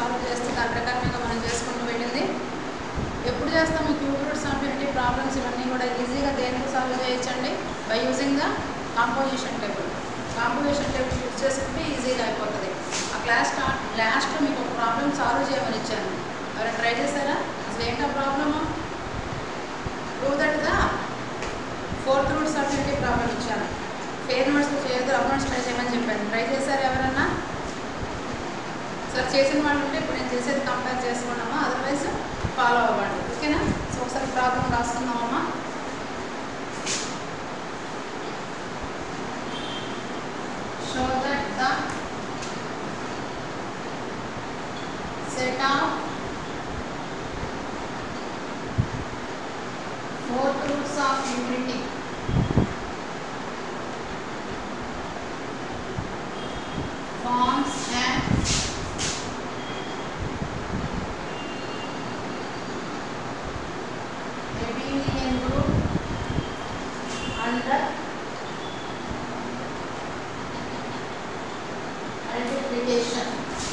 Solve చేస్తే దాని ప్రకారంగా మనం చేసుకుంటూ వెళ్ళింది ఎప్పుడు చేస్తాము cube roots of unity problems ఇవన్నీ కూడా ఈజీగా దేనికి సాల్వ్ చేయొచ్చండి by using the composition table composition table use చేసుకుంటే ఈజీగా అయిపోతుంది ఆ క్లాస్ స్టార్ట్ లాస్ట్లో మీకు ఒక ప్రాబ్లం సాల్వ్ చేయమని ఇచ్చాను ఎవరైనా ట్రై చేశారా అసలు ఏంటో problem prove that the fourth roots of unity problem ఇచ్చాను ఫేర్ నోట్స్ చేయొద్దు రఫ్ నోట్స్ ట్రై చేయమని చెప్పాను ట్రై చేశారు ఎవరన్నా సార్ చేసిన వాళ్ళు ఉంటే ఇప్పుడు నేను చేసేది కంపేర్ చేసుకున్నామా అదర్వైజ్ ఫాలో అవ్వండి ఓకేనా సో ఒకసారి ప్రాబ్లం రాసుకుందామమ్మా show that the set of fourth roots of unity forms an abelian group under multiplication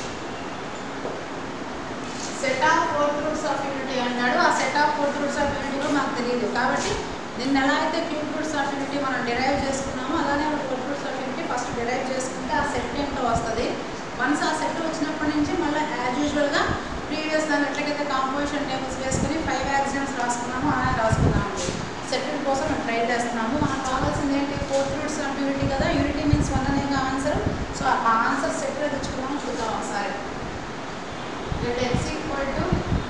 set of fourth roots of unity అన్నాడు ఆ set of fourth roots of unity కూడా మాకు తెలియదు కాబట్టి దీన్ని ఎలా అయితే క్యూబ్ రూట్స్ ఆఫ్ యూనిటీ మనం డిరైవ్ చేసుకున్నామో అలానే fourth roots of unity first derive చేసుకుంటే ఆ సెట్ ఏంటో వస్తుంది వన్స్ ఆ సెట్ వచ్చినప్పటి నుంచి మళ్ళీ యాజ్ యూజువల్గా ప్రీవియస్ దాని ఎట్లకైతే కాంపోజిషన్ టేబుల్స్ వేసుకుని ఫైవ్ యాక్సిడెంట్స్ రాసుకున్నామో అలా రాసుకున్నాము సెట్ కోసం మేము ట్రై చేస్తున్నాము మనకు కావాల్సింది ఏంటి ఫోర్త్ రూట్స్ ఆఫ్ యూనిటీ కదా యూనిటీ మీన్స్ వన్ అనేగా ఆన్సర్ సో ఆ ఆన్సర్ సెట్లో తెచ్చుకున్నాము చూద్దాం ఒకసారి let x equal to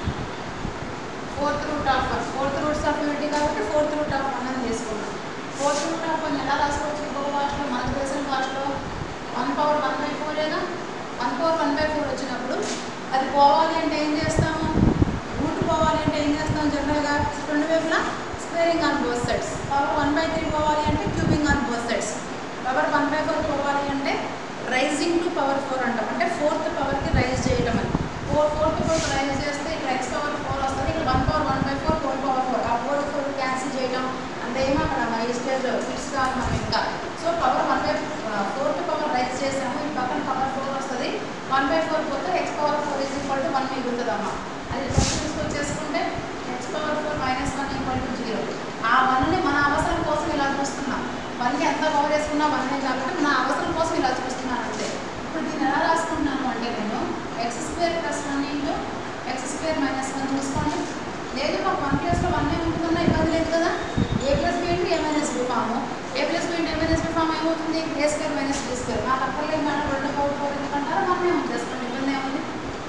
fourth root of one fourth roots of unity కాబట్టి ఫోర్త్ రూట్ ఆఫ్ వన్ అని తీసుకున్నాం ఫోర్త్ రూట్ ఆఫ్ వన్ ఎలా రాసుకోవచ్చు ఇంకొక భాషలో మనకు తెలిసిన భాషలో వన్ పవర్ వన్ బై ఫోరేగా one power one by four వచ్చినప్పుడు అది పోవాలి అంటే ఏం చేస్తాము రూట్ పోవాలి అంటే ఏం చేస్తాం జనరల్గా రెండు వైపులా squaring on both sides power one by three పోవాలి అంటే cubing on both sides power one by four పోవాలి అంటే రైజింగ్ టు పవర్ ఫోర్ అంటాం అంటే ఫోర్త్ పవర్కి రైజ్ చేయడం అని ఫోర్ ఫోర్త్ పవర్ రైజ్ చేస్తే ఇక్కడ ఎక్స్ పవర్ ఫోర్ వస్తుంది ఇక్కడ one power one by four four power four ఆ ఫోర్ ఫోర్ క్యాన్సిల్ చేయడం అంతేమో అక్కడ మన ఈ స్టేజ్ ఫిక్స్ కాదు మనం ఇంకా so power one by fourth power raise చేసాము ఈ పక్కన పవర్ ఫోర్ వస్తుంది వన్ బై ఫోర్ పోతే x power four is equal to one మిగులుతుంది అమ్మ అది ఫస్ట్ తీసుకొచ్చేసుకుంటే x power four minus one equal to zero ఆ వన్ని మన అవసరం కోసం ఇలా చూస్తున్నాం వన్కి ఎంత పవర్ వేసుకున్నా వన్నే కాబట్టి నా అవసరం కోసం ఇలా చూస్తున్నాను అంతే ఇప్పుడు దీన్ని ఎలా రాసుకుంటున్నాను అంటే నేను x square plus one into x square minus one చూసుకోండి లేదు మాకు వన్ ప్లస్లో వన్ ఏముంటుందన్నా ఇబ్బంది లేదు కదా a plus b into a minus b form a plus b into a minus b form ఏమవుతుంది a square minus b square నాకు అక్కర్లేదు మేడం రెండు పవర్ ఫోర్ ఎందుకంటారా మనమే ఉంచేసుకోండి ఇబ్బంది ఏముంది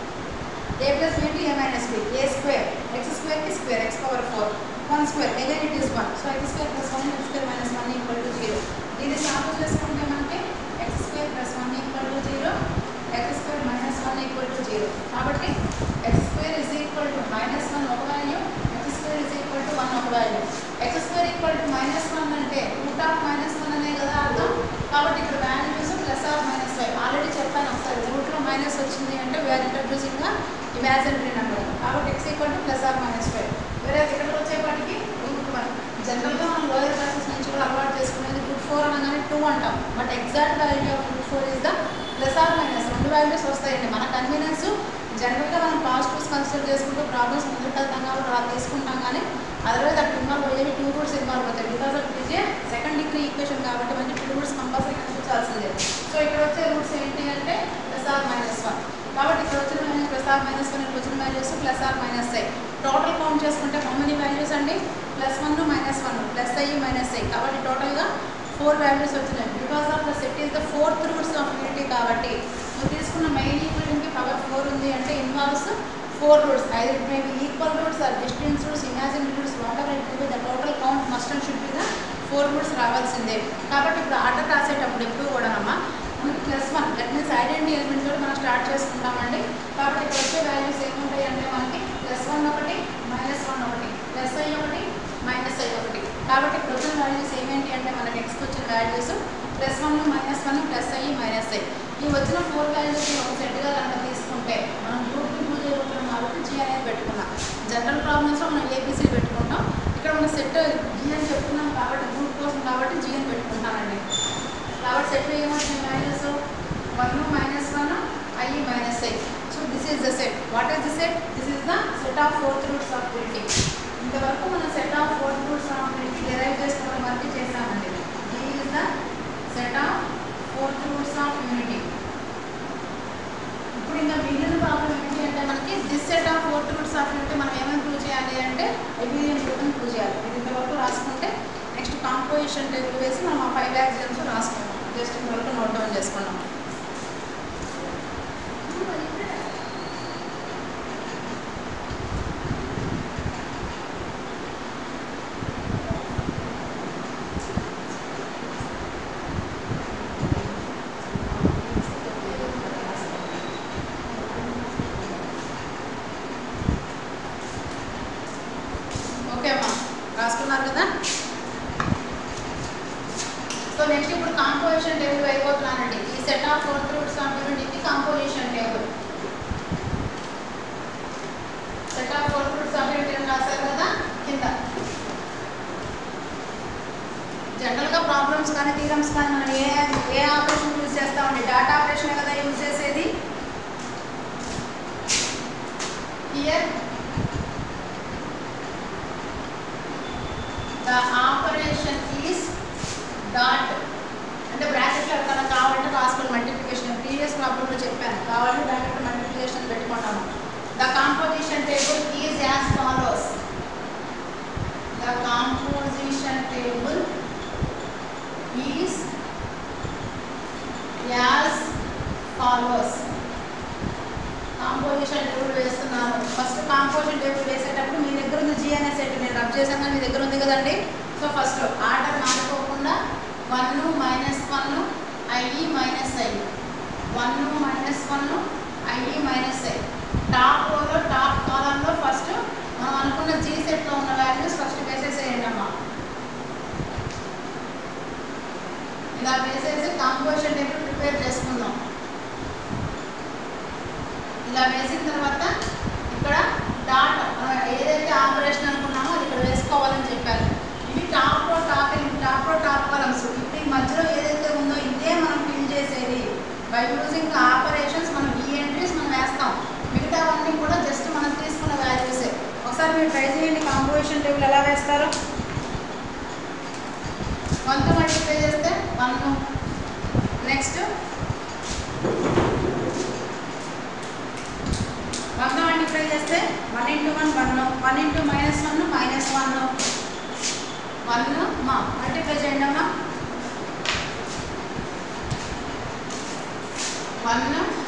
a plus b into a minus b a square x స్క్వేర్కి square x power four one square again it is one so x square plus one x square minus one equal to zero దీన్ని solve చేసుకుంటే మనకి x square plus one equal to zero x square minus one equal to zero కాబట్టి x square is equal to minus one ఒక value x square is equal to one ఒక value x square equal to minus one అంటే root of minus one అనే కదా అర్థం కాబట్టి ఇక్కడ values plus of minus five already చెప్పాను ఒకసారి రూట్లో మైనస్ వచ్చింది అంటే వీఆర్ ఇంట్రడ్యూసింగ్ ఇమాజినరీ నెంబర్ కాబట్టి x equal to plus of minus five వేరే ఇక్కడికి వచ్చేపాటికి రూట్ వన్ జనరల్గా మనం లోయర్ క్లాసెస్ నుంచి కూడా అలవాటు చేసుకునేది రూట్ ఫోర్ అనగానే టూ అంటాం but exact value of root four is the plus or minus రెండు వాల్యూస్ వస్తాయండి మన కన్వీనియన్స్ జనరల్గా మనం పాజిటివ్స్ కన్సిడర్ చేసుకుంటూ ప్రాబ్లమ్స్ ముందుకు వెళ్తాం కాబట్టి అలా తీసుకుంటాం కానీ అదర్వైజ్ అక్కడ ఇన్వాల్వ్ అయ్యేవి టూ రూట్స్ ఇన్వాల్వ్ అవుతాయి because of it a second degree equation కాబట్టి మనకి టూ రూట్స్ కంపల్సరీ కనిపించాల్సిందే సో ఇక్కడ వచ్చే రూట్స్ ఏంటి అంటే ప్లస్ ఆర్ మైనస్ వన్ కాబట్టి ఇక్కడ వచ్చిన values plus or minus one ఇక్కడ వచ్చిన values plus or minus i total count చేసుకుంటే హౌ మెనీ వాల్యూస్ అండి plus one minus one plus i minus i కాబట్టి టోటల్గా ఫోర్ వాల్యూస్ వచ్చినాయి because of the set is the fourth roots of unity కాబట్టి నువ్వు తీసుకున్న మెయిన్ ఈక్వేషన్కి power four ఉంది అంటే involves four roots either it may be equal roots or distance roots imagine roots what ever it may the total count must and should be the four roots రావాల్సిందే కాబట్టి ఇప్పుడు order రాసేటప్పుడు ఎప్పుడు కూడా అమ్మా మనకి plus one that means identity element కూడా మనం స్టార్ట్ చేసుకుంటామండి కాబట్టి ఇక్కడ వచ్చే వాల్యూస్ ఏముంటాయి అంటే మనకి ప్లస్ వన్ ఒకటి మైనస్ వన్ ఒకటి ప్లస్ ఐ ఒకటి మైనస్ ఐ ఒకటి కాబట్టి ఇప్పుడు వచ్చిన వాల్యూస్ ఏమేంటి అంటే మనకి నెక్స్ట్ వచ్చిన values plus one minus one plus i minus i ఈ వచ్చిన ఫోర్ వాల్యూస్ ఒక సెట్గా కనుక తీసుకుంటే మనం గ్రూప్ యూజ్ చేయబోతున్నాం కాబట్టి జీ అనేది పెట్టుకున్నాం జనరల్ ప్రాబ్లమ్స్లో మనం ఏబీసీ పెట్టుకుంటాం ఇక్కడ మన సెట్ జీ అని చెప్తున్నాం కాబట్టి గ్రూప్ కోసం కాబట్టి జీ అని పెట్టుకుంటామండి కాబట్టి సెట్ ఏమొచ్చిన values one minus one i minus i so this this is the set what is the set this is the set of fourth roots of unity ఇంతవరకు మనం set of fourth roots of unity derive చేసుకోవడం వరకు చేసామండి the is the set of fourth roots of unity ఇప్పుడు ఇంకా మిగిలిన problem ఏంటి అంటే మనకి this set of fourth roots of unity మనం ఏమేమి ప్రూవ్ చేయాలి అంటే ఎబిలియన్ రూపం ప్రూవ్ చేయాలి ఇది ఇంతవరకు రాసుకుంటే నెక్స్ట్ కాంపోజిషన్ టేబుల్ వేసి మనం ఆ ఫైవ్ ఎగ్జామ్స్ రాసుకుంటాం జస్ట్ ఇంతవరకు నోట్ డౌన్ చేసుకున్నాం ఓకే అమ్మా రాసుకున్నారు కదా సో నెక్స్ట్ ఇప్పుడు కాంపోజిషన్ టేబుల్ అయిపోతున్నానండి ఈ set of fourth roots of unity composition table set of fourth roots of unity అని రాశారు కదా కింద జనరల్గా ప్రాబ్లమ్స్ కానీ థీరమ్స్ కానీ మనం ఏ ఏ ఆపరేషన్ యూజ్ చేస్తామండి డాటా ఆపరేషన్ కదా యూజ్ చేసేది here the operation is dot అంటే బ్రాకెట్లో ఎక్కడ కావాలంటే రాసుకోండి మల్టిప్లికేషన్ ప్రీవియస్ ప్రాబ్లంలో చెప్పాను కావాలంటే బ్రాకెట్లో మల్టిప్లికేషన్ పెట్టుకుంటాము the composition table is as follows the composition table is as follows composition table వేస్తున్నాను ఫస్ట్ కాంపోజిషన్ టేబుల్ వేసేటప్పుడు మీ దగ్గర ఉంది జీ అనే సెట్ నేను రబ్ చేశాను కానీ మీ దగ్గర ఉంది కదండి సో ఫస్ట్ ఆర్డర్ మారిపోకుండా one minus one i minus i one minus one i minus i top రోలో టాప్ కాలంలో ఫస్ట్ మనం అనుకున్న జీ సెట్లో ఉన్న వాల్యూస్ ఫస్ట్ వేసేసేయండి అమ్మా ఇలా వేసేసి కాంపోజిషన్ టేబుల్ ప్రిపేర్ చేసుకుందాం ఇలా వేసిన తర్వాత ఇక్కడ డాట్ మనం ఏదైతే ఆపరేషన్ అనుకున్నామో అది ఇక్కడ వేసుకోవాలని చెప్పారు ఇవి top row top top row top columns ఇప్పుడు ఈ మధ్యలో ఏదైతే ఉందో ఇదే మనం ఫిల్ చేసేది బై యూజింగ్ ఆపరేషన్స్ మనం ఈ ఎంట్రీస్ మనం వేస్తాం మిగతావన్నీ కూడా జస్ట్ మనం తీసుకున్న వాల్యూసే ఒకసారి మీరు ట్రై చేయండి కాంపోజిషన్ టేబుల్ ఎలా వేస్తారు వన్తో మల్టిప్లై చేస్తే వన్ నెక్స్ట్ వన్ మల్టిప్లై చేస్తే one into one one one into minus one minus one one మా మల్టిప్లై చేయండి అమ్మా వన్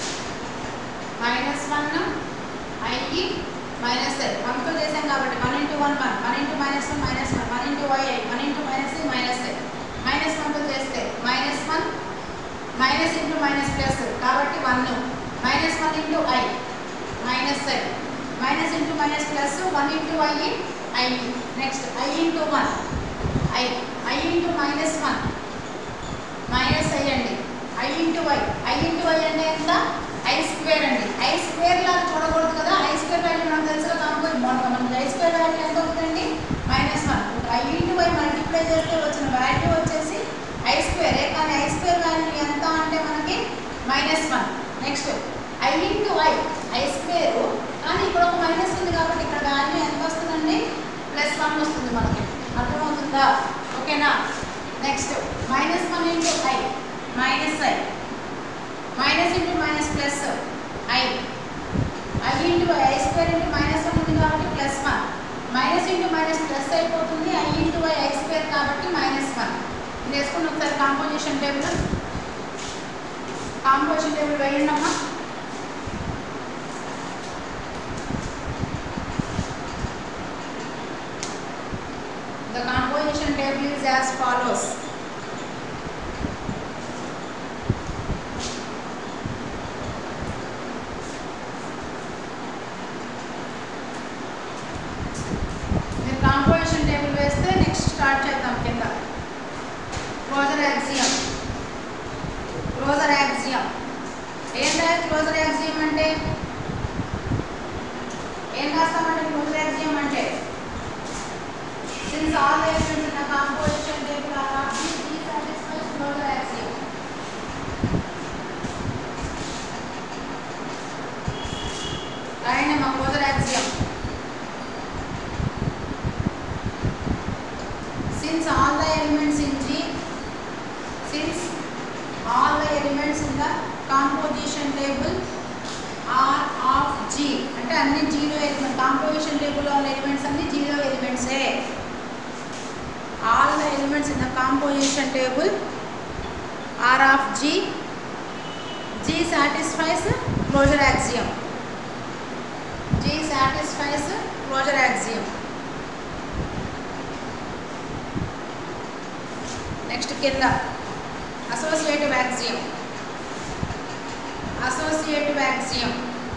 మైనస్ వన్ ఐకి మైనస్ ఐ వన్తో చేసాం కాబట్టి one into one one one into minus one minus one one into y i one into minus i minus i minus వన్తో చేస్తే minus one minus into minus plus కాబట్టి one minus one into i minus i minus into minus plus one into i i next i into one i i into minus one minus i అండి i into y i into y అంటే ఎంత i square అండి i square లాగా చూడకూడదు కదా I square value మనకు తెలుసు కాకపోతే మనకి ఐ స్క్వేర్ వాల్యూ ఎంత అవుతుందండి minus one i into y multiply చేస్తే వచ్చిన వాల్యూ వచ్చేసి ఐ స్క్వేరే కానీ ఐ స్క్వేర్ వాల్యూ ఎంత అంటే మనకి minus one next i into i i square కానీ ఇక్కడ ఒక మైనస్ ఉంది కాబట్టి ఇక్కడ వాల్యూ ఎంత వస్తుందండి ప్లస్ వన్ వస్తుంది మనకి అర్థమవుతుందా ఓకేనా next minus one into i minus i minus into minus plus i i into i square into minus one ఉంది కాబట్టి plus one minus into minus plus అయిపోతుంది i into i i square కాబట్టి minus one ఇది వేసుకుని ఒకసారి composition table composition table వేయండి అమ్మా The composition table is as follows. మీరు కాంపోజిషన్ టేబుల్ వేస్తే నెక్స్ట్ స్టార్ట్ చేద్దాం కింద క్లోజర్ యాక్సియం క్లోజర్ యాక్సియం ఏంటంటే క్లోజర్ యాక్సియం అంటే ఏం రాస్తామంటే క్లోజర్ యాక్సియం అంటే since all the elements in the composition table are not these, these satisfies closure axiom. రాయండి మా closure axiom since all the elements in G since all the elements in the composition table are of G అంటే అన్ని zero element composition table ఉన్న elements అన్ని zero ఎలిమెంట్సే all the elements in the composition table are of G G satisfies closure axiom G satisfies closure axiom next కింద associative axiom associative axiom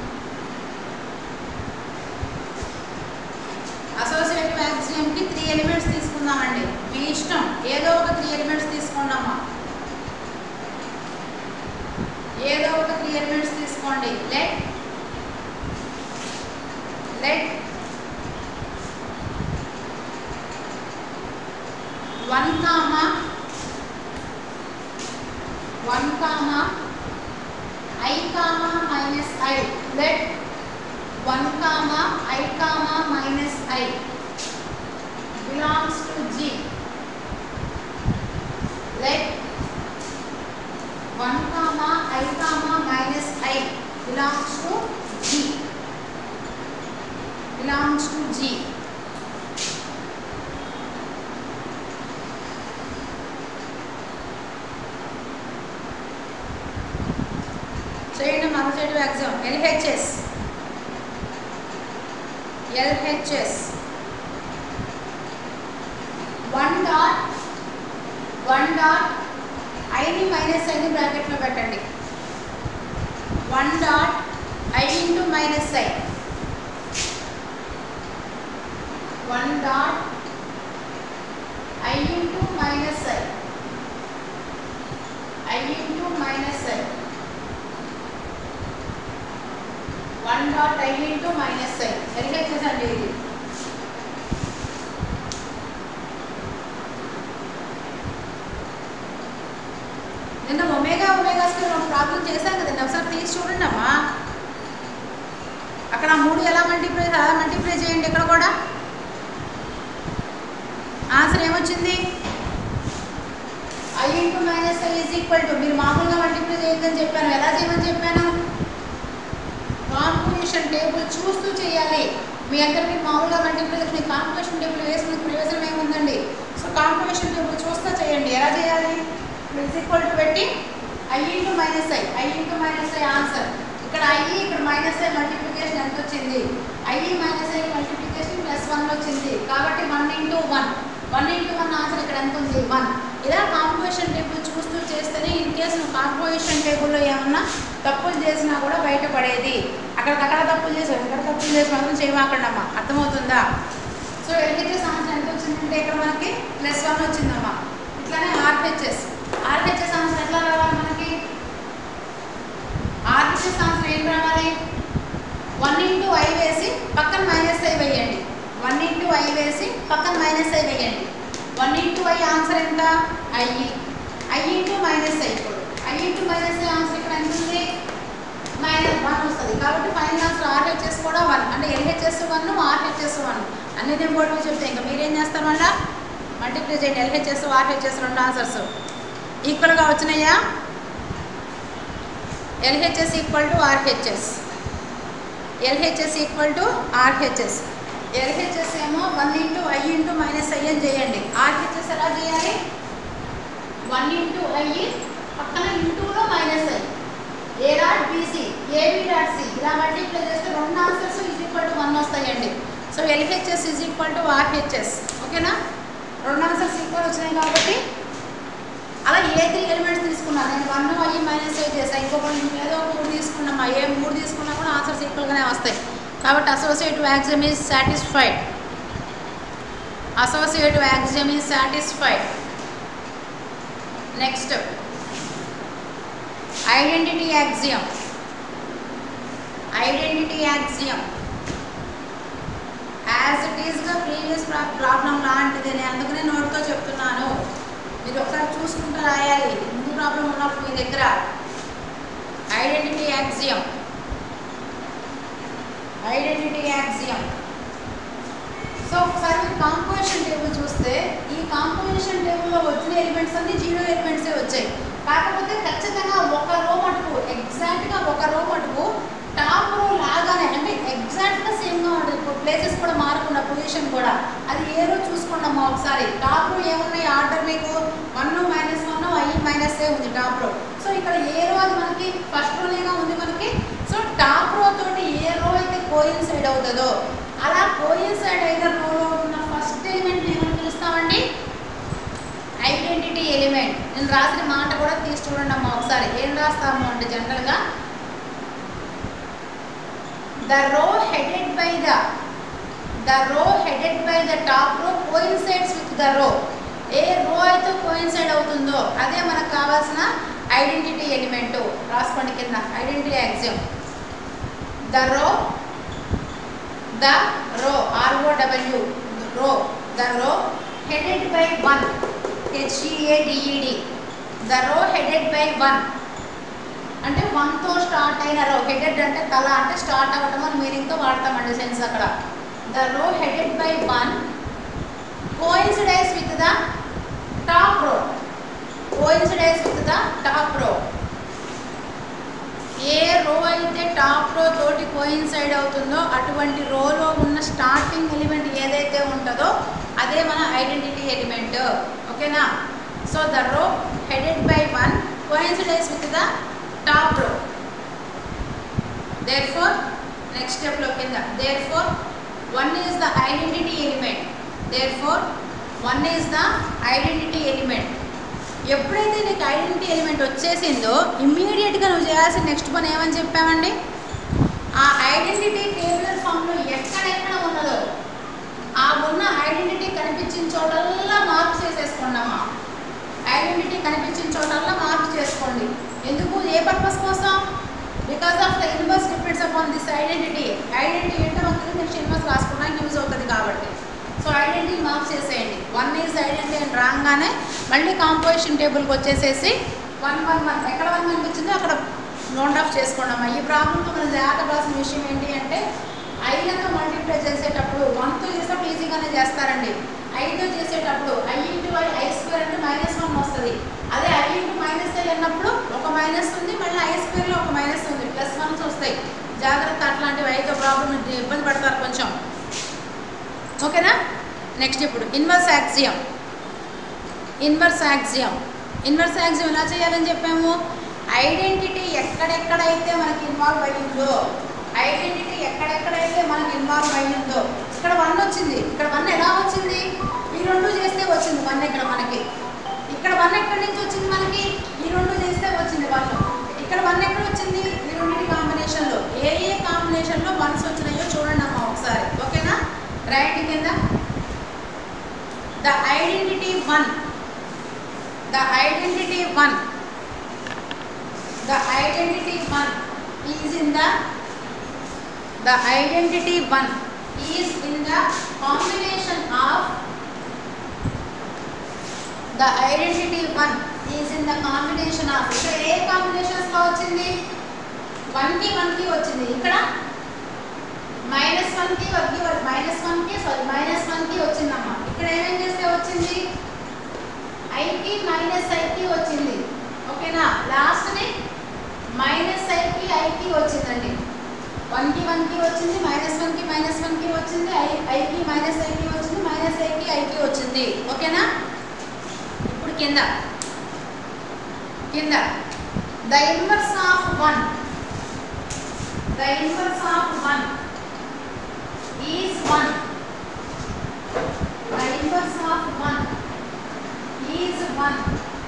associative యాక్సియంకి three elements తీసుకుందామండి మీ ఇష్టం ఏదో ఒక త్రీ ఎలిమెంట్స్ తీసుకున్నామా ఏదో ఒక త్రీ ఎలిమెంట్స్ తీసుకోండి let let one comma one comma i comma minus i let one comma i comma minus i belongs to G let one comma i comma minus i belongs to G belongs to G చేయండి associative exam LHS LHS one dot one dot ఐని మైనస్ ఐని బ్రాకెట్లో పెట్టండి one dot i into minus i one dot i into minus i i into minus i one dot i into minus i LHS అండి ఇది నిన్న omega omega square ఒక problem చేశాం కదండి ఒకసారి తీసి చూడండి అమ్మా అక్కడ ఆ మూడు ఎలా మల్టిప్లై అలా మల్టిప్లై చేయండి ఇక్కడ కూడా ఆన్సర్ ఏమొచ్చింది i into minus i is equal to మీరు మామూలుగా మల్టిప్లై చేయొద్దని చెప్పాను ఎలా చేయమని చెప్పాను కాంపిటీషన్ టేబుల్ చూస్తూ చేయాలి మీ అందరికీ మామూలుగా మల్టిప్లికేషన్ కాంపిటీషన్ టేబుల్ వేసిన ప్రయోజనం ఏముందండి సో కాంపిటీషన్ టేబుల్ చూస్తూ చేయండి ఎలా చేయాలి ఇస్ ఈక్వల్ టు పెట్టి i into minus i i into minus i answer ఇక్కడ ఐ ఇక్కడ మైనస్ ఐ మల్టిప్లికేషన్ ఎంత వచ్చింది i minus i multiplication plus one వచ్చింది కాబట్టి one into one one into one answer ఇక్కడ ఎంత ఉంది వన్ ఇలా కాంపోజిషన్ టేబుల్ చూస్తూ చేస్తేనే ఇన్ కేసు నువ్వు కాంపోజిషన్ టేబుల్లో ఏమన్నా తప్పులు చేసినా కూడా బయటపడేది అక్కడ అక్కడ తప్పులు చేసావు ఇక్కడ తప్పులు చేసి మాత్రం చేయమాకండమ్మా అర్థమవుతుందా సో ఎల్హెచ్ఎస్ ఆన్సర్ ఎంత వచ్చిందంటే ఇక్కడ మనకి ప్లస్ వన్ వచ్చిందమ్మా ఇట్లానే ఆర్హెచ్ఎస్ ఆర్హెచ్ఎస్ ఆన్సర్ ఎట్లా రావాలి మనకి ఆర్హెచ్ఎస్ ఆన్సర్ ఏం రావాలి వన్ ఇంటూ ఐ వేసి పక్కన మైనస్ ఐ వేయండి వన్ ఇంటూ ఐ వేసి పక్కన మైనస్ ఐ వేయండి వన్ ఇంటూ ఐ ఆన్సర్ ఎంత i i into minus i ఇప్పుడు i into minus i answer ఇక్కడ ఎంత ఉంది మైనస్ వన్ వస్తుంది కాబట్టి ఫైనల్ ఆన్సర్ ఆర్హెచ్ఎస్ కూడా వన్ అంటే ఎల్హెచ్ఎస్ వన్ ఆర్హెచ్ఎస్ వన్ అన్ని నేను బోర్డు చెప్తే ఇంకా మీరేం చేస్తారు మళ్ళా మల్టిప్లై చేయండి ఎల్హెచ్ఎస్ ఆర్హెచ్ఎస్ రెండు ఆన్సర్స్ ఈక్వల్గా వచ్చినాయా LHS equal to RHS LHS equal to RHS LHS ఏమో one into i into minus i అని చేయండి ఆర్హెచ్ఎస్ ఎలా చేయాలి వన్ ఇంటూ ఐ పక్కన ఇంటూలో minus i A dot BC AB dot C ఇలా మల్టిప్లై చేస్తే రెండు answers is equal to one వస్తాయండి so LHS is equal to RHS ఓకేనా రెండు ఆన్సర్స్ ఈక్వల్ వచ్చినాయి కాబట్టి అలా ఏ త్రీ ఎలిమెంట్స్ తీసుకున్నా నేను వన్ అయ్యి మైనస్ ఐ చేసాను ఇంకొక ఏదో ఒక మూడు తీసుకున్నామా ఏ మూడు తీసుకున్నా కూడా ఆన్సర్స్ ఈక్వల్గానే వస్తాయి కాబట్టి associative axiom is satisfied associative axiom is satisfied next identity axiom identity axiom as it ఈస్గా ప్రీవియస్ ప్రాబ్లం లాంటిది నేను అందుకనే నోట్తో చెప్తున్నాను మీరు ఒకసారి చూసుకుంటూ రాయాలి ముందు ప్రాబ్లం ఉన్నప్పుడు మీ దగ్గర identity axiom identity axiom so ఒకసారి మీరు కాంపోజిషన్ టేబుల్ చూస్తే ఈ కాంపోజిషన్ టేబుల్లో వచ్చిన ఎలిమెంట్స్ అన్ని జీరో ఎలిమెంట్సే వచ్చాయి కాకపోతే ఖచ్చితంగా ఒక రో మటుకు ఎగ్జాక్ట్గా ఒక రో మటుకు టాప్ రో లాగానే అంటే ఎగ్జాక్ట్గా సేమ్గా ఉంటుంది ఇప్పుడు ప్లేసెస్ కూడా మారకుండా పొజిషన్ కూడా అది ఏ రో చూసుకున్నామా ఒకసారి టాప్ రో ఏమున్నాయి ఆర్డర్ మీకు one minus one i minus ఏ ఉంది టాప్ రో సో ఇక్కడ ఏ రో అది మనకి ఫస్ట్ రోనేగా ఉంది మనకి సో టాప్ రో తోటి ఏ రో అయితే కోయిన్సైడ్ అవుతుందో అలా కోయిన్సైడ్ అయిన రోలో ఉన్న ఫస్ట్ ఎలిమెంట్ ఏమని పిలుస్తామండి ఐడెంటిటీ ఎలిమెంట్ నేను రాసిన మాట కూడా తీసి చూడండి అమ్మా ఒకసారి ఏం రాస్తాము అంటే జనరల్గా the row headed by the the row headed by the top row coincides with the row ఏ రో అయితే కోయిన్సైడ్ అవుతుందో అదే మనకు కావాల్సిన ఐడెంటిటీ ఎలిమెంట్ రాసుకోండి కింద identity axiom the row the row R O W row the row headed by one H E A D E D the row headed by one అంటే వన్తో స్టార్ట్ అయిన రో హెడెడ్ అంటే తల అంటే స్టార్ట్ అవ్వటం అని మీనింగ్తో వాడతామండి సెన్స్ అక్కడ the row headed by one coincides with the top row coincides with the top రో ఏ రో అయితే టాప్ రో తోటి కోయిన్సైడ్ అవుతుందో అటువంటి రోలో ఉన్న స్టార్టింగ్ ఎలిమెంట్ ఏదైతే ఉంటుందో అదే మన ఐడెంటిటీ ఎలిమెంట్ ఓకేనా so the row headed by one coincidence with the top row therefore next స్టెప్లో కింద therefore one is the identity element therefore one is the identity element ఎప్పుడైతే నీకు identity element వచ్చేసిందో ఇమ్మీడియట్గా నువ్వు చేయాల్సిన next పని ఏమని చెప్పామండి ఆ ఐడెంటిటీ టేబులర్ ఫామ్లో ఎక్కడెక్కడ ఉన్నదో ఆ ఉన్న ఐడెంటిటీ కనిపించిన చోటల్లా మార్క్ చేసేసుకోండమ్మా ఐడెంటిటీ కనిపించిన చోటల్లా మార్క్ చేసుకోండి ఎందుకు ఏ పర్పస్ కోసం because of the inverse depends upon this identity identity ఏంటో మనకి నెక్స్ట్ ఇన్వర్స్ రాసుకోవడానికి యూజ్ అవుతుంది కాబట్టి సో ఐడెంటిటీ మార్క్ చేసేయండి వన్ ఈజ్ ఐడెంటిటీ అని రాగానే మళ్ళీ కాంపోజిషన్ టేబుల్కి వచ్చేసేసి వన్ వన్ వన్ ఎక్కడ వన్ కనిపించిందో అక్కడ నోట్ ఆఫ్ చేసుకోండి ఈ ప్రాబ్లంతో మనం జాగ్రత్త పడాల్సిన విషయం ఏంటి అంటే ఐలతో మల్టిప్లై చేసేటప్పుడు వన్తో చేసేటప్పుడు ఈజీగానే చేస్తారండి ఐతో చేసేటప్పుడు i into i i square అంటే మైనస్ వన్ వస్తుంది అదే ఐ ఇంటూ మైనస్ ఐ అన్నప్పుడు ఒక మైనస్ ఉంది మళ్ళీ ఐ స్క్వేర్లో ఒక మైనస్ ఉంది ప్లస్ వన్స్ వస్తాయి జాగ్రత్త అట్లాంటివి ఐతో ప్రాబ్లం ఇబ్బంది పడతారు కొంచెం ఓకేనా నెక్స్ట్ ఇప్పుడు inverse axiom inverse axiom inverse axiom ఎలా చేయాలని చెప్పాము ఐడెంటిటీ ఎక్కడెక్కడైతే మనకి ఇన్వాల్వ్ అయ్యిందో ఐడెంటిటీ ఎక్కడెక్కడైతే మనకి ఇన్వాల్వ్ అయ్యిందో ఇక్కడ వన్ వచ్చింది ఇక్కడ వన్ ఎలా వచ్చింది ఈ రెండు చేస్తే వచ్చింది వన్ ఇక్కడ మనకి ఇక్కడ వన్ ఎక్కడి నుంచి వచ్చింది మనకి ఈ రెండు చేస్తే వచ్చింది వన్ ఇక్కడ వన్ ఎక్కడ వచ్చింది ఈ రెండింటి కాంబినేషన్లో ఏ ఏ కాంబినేషన్లో వన్స్ వచ్చినాయో చూడండి అమ్మా ఒకసారి ఓకేనా రాయండి కింద the identity one the identity one the identity one is in the the identity one is in the combination of the identity one is in the combination of ఇక్కడ ఏ కాంబినేషన్స్లో వచ్చింది వన్కి వన్కి వచ్చింది ఇక్కడ మైనస్ వన్కి వన్కి మైనస్ వన్కి సారీ మైనస్ వన్కి వచ్చిందమ్మా ఇక్కడ ఏమేం చేస్తే వచ్చింది ఐకి మైనస్ ఐకి వచ్చింది ఓకేనా లాస్ట్ని మైనస్ ఐకి ఐకి వచ్చిందండి వన్కి వన్కి వచ్చింది మైనస్ వన్కి మైనస్ వన్కి వచ్చింది ఐ ఐకి మైనస్ ఐకి వచ్చింది మైనస్ ఐకి ఐకి వచ్చింది ఓకేనా ఇప్పుడు కింద కింద the inverse of one the inverse of one is one the inverse of one is one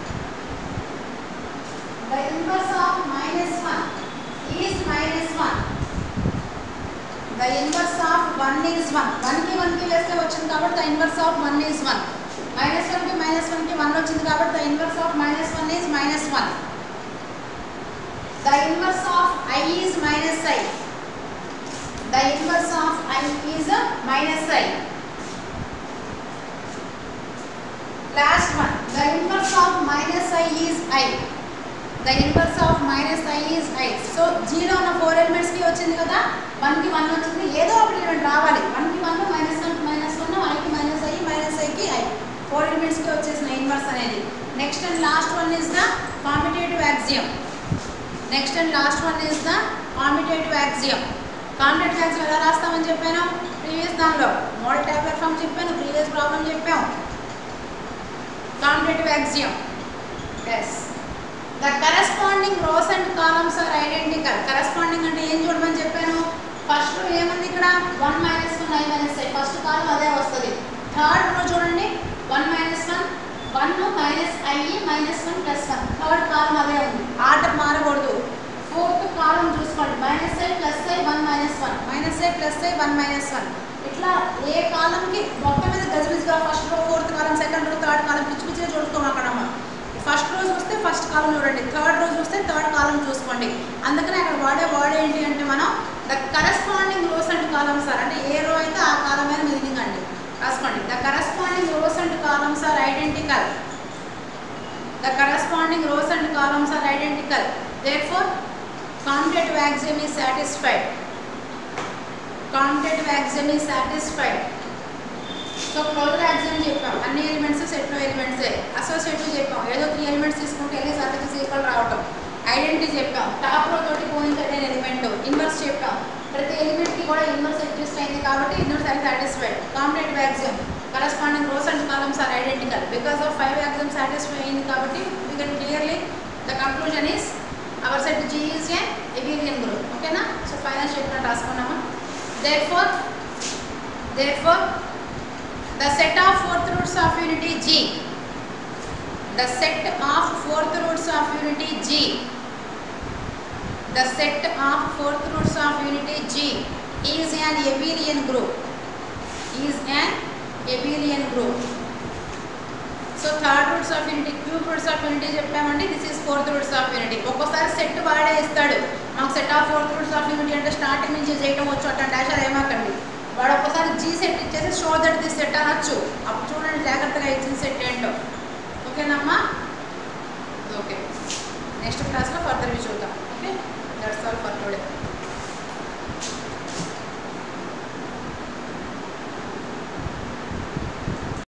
the inverse of minus one is minus one the inverse of one is one వన్కి వన్కి వేస్తే వచ్చింది కాబట్టి the inverse of one is one minus వన్కి minus వన్కి one వచ్చింది కాబట్టి the inverse of minus one is minus one the inverse of i is minus i the inverse of i is minus i last one the inverse of minus i is i the inverse of minus i is i so జీలో ఉన్న four ఎలిమెంట్స్కి వచ్చింది కదా వన్కి one వచ్చింది ఏదో ఒకటి element రావాలి వన్కి one minus one minus one ఐకి మైనస్ ఐ మైనస్ ఐకి ఐ ఫోర్ ఎలిమెంట్స్కి వచ్చేసిన ఇన్వర్స్ అనేది next and last one is the competitive axiom next and last one is the competitive axiom competitive axiom ఎలా రాస్తామని చెప్పాను ప్రీవియస్ దానిలో మోడల్ ట్యాబ్లెట్ ఫామ్ చెప్పాను ప్రీవియస్ ప్రాబ్లం చెప్పాం competitive axiom is the corresponding rows and columns are identical corresponding అంటే ఏం చూడమని చెప్పాను ఫస్ట్ రో ఏముంది ఇక్కడ one minus one i minus i first column అదే వస్తుంది థర్డ్ రో చూడండి one minus one one minus i minus one plus one third column అదే ఉంది ఆర్డర్ మారకూడదు ఫోర్త్ కాలం చూసుకోండి minus i plus i one minus one minus i plus i one minus one ఇట్లా ఏ కాలంకి మొత్తం మీద గజిబిజిగా first row fourth column second row third column పిచ్చి పిచ్చిగా చూసుకోమాకడమ్మా ఫస్ట్ రోజు వస్తే ఫస్ట్ కాలం చూడండి థర్డ్ రోజు వస్తే థర్డ్ కాలం చూసుకోండి అందుకనే అక్కడ వాడే వర్డ్ ఏంటి అంటే మనం the corresponding rows and columns sir అంటే ఏ రో అయితే ఆ కాలం మీద మీనింగ్ అండి రాసుకోండి the corresponding rows and columns are identical the corresponding rows and columns are identical therefore competitive axiom is satisfied competitive axiom is satisfied so closure axiom చెప్పాం అన్ని ఎలిమెంట్స్ సెట్లో ఎలిమెంట్సే అసోసియేటివ్ చెప్పాం ఏదో త్రీ ఎలిమెంట్స్ తీసుకుంటే వెళ్ళి satisfies equal రావటం identity చెప్పాం top row తోటి కోయిన్సైడెంట్ ఎలిమెంట్ ఇన్వర్స్ చెప్పాం ప్రతి ఎలిమెంట్కి కూడా ఇన్వర్స్ ఎగ్జిస్ట్ అయింది కాబట్టి inverse are satisfied competitive axiom corresponding rows and columns are identical because of five axiom satisfy అయింది కాబట్టి we can clearly the conclusion is our set G is a abelian group ఓకేనా so final statement రాసుకున్నామా therefore therefore the set of fourth roots of unity G. The set of fourth roots of unity G. The set of fourth roots of unity G is an abelian group. Is an abelian group. So third roots of unity cube roots of unity చెప్పామండి this is fourth roots of unity ఒక్కోసారి set వాడే ఇస్తాడు మాకు set of fourth roots of unity అంటే starting నుంచి చేయటం వచ్చు అట్లా డాష్ అది ఏమాకండి వాడు ఒక్కసారి జీ సెట్ ఇచ్చేసి షో దట్ దిస్ సెట్ అనొచ్చు అప్పుడు చూడండి జాగ్రత్తగా ఇచ్చిన సెట్